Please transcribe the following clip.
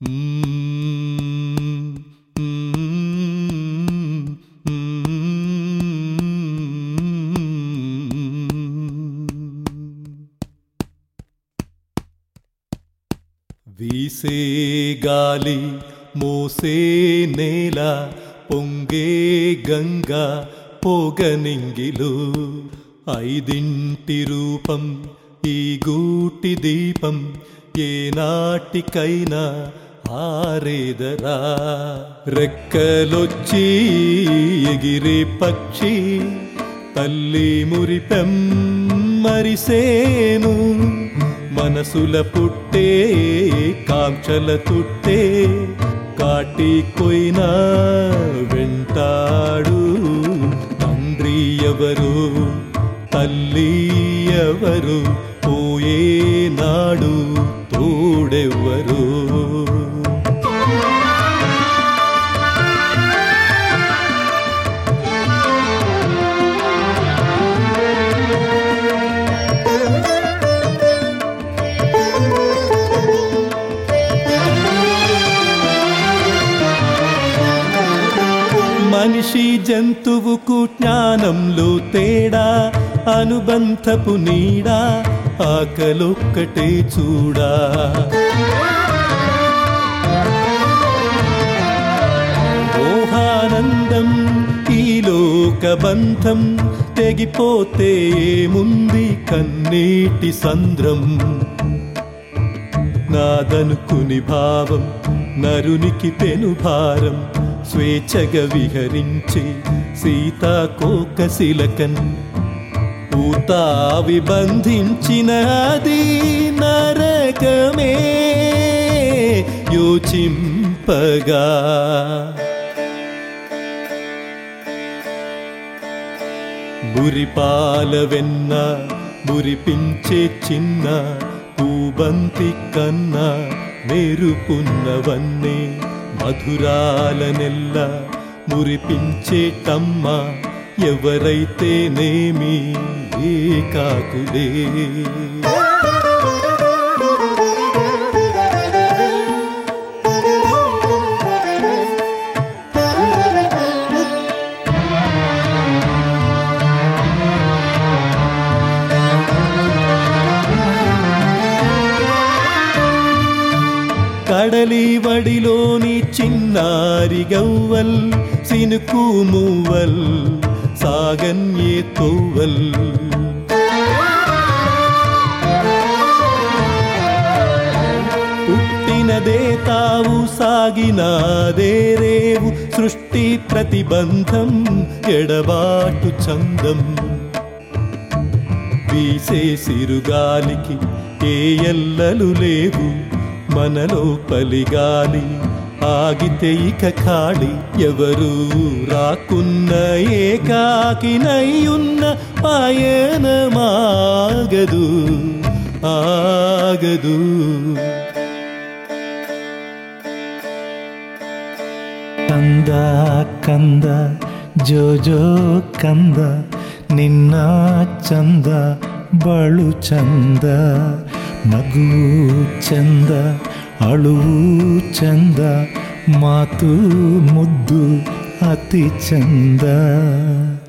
వీసే గాలి మోసే నేల పొంగే గంగా పొగనింగిలు ఐదింటి రూపం ఈ గూటి దీపం ఏనాటికైనా ఆరేదరా రెక్కలొచ్చి ఎగిరే పక్షి తల్లి మురిపెం మరిసేను మనసుల పుట్టే కాంక్షల తుట్టే కాటి కొయినా వెంటాడు తండ్రి ఎవరు తల్లి ఎవరు పోయే నాడు తోడెవ్వరు మనిషి జంతువుకు జ్ఞానంలో తేడా అనుబంధపు నీడా ఆకలొక్కటే చూడా మోహానందం ఈ లోక బంధం తెగిపోతే ఏముంది కన్నీటి సంద్రం నాదనుకుని భావం నరునికి పెను భారం స్వేచ్ఛగా విహరించి సీతాకోకశిలకన్ ఊతావి బంధించిన అది నరకమే యోచింపగా బురిపాల వెన్న మురిపించే చిన్న పూబంతి కన్నా మెరుపున్నవన్నీ మధురాల నెల్ల మురిపించేటమ్మ ఎవరైతేనేమి ఏకాకులే కడలి వడిలోని చిన్నారి గవ్వల్ సినుకు మువ్వల్ సాగన్యే తొవ్వల్ పుట్టినదే తావు సాగినాదే రేవు సృష్టి ప్రతిబంధం ఎడబాటు చందం వీసే సిరుగాలికి ఏ ఎల్లలు లేవు మనలో పలిగాలి ఆగితే ఇక ఖాళీ ఎవరు రాకున్న ఏకాకినయ్యున్న పయనమాగదు ఆగదు ಕಂದ ಕಂದ ಜೋ ಜೋ ಕಂದ ನಿನ್ನ ಚಂದ ಬಳು ಚಂದ ನಗು ಚಂದ ಅಳುವು ಚಂದ ಮಾತು ಮುದ್ದು ಅತಿ ಚಂದ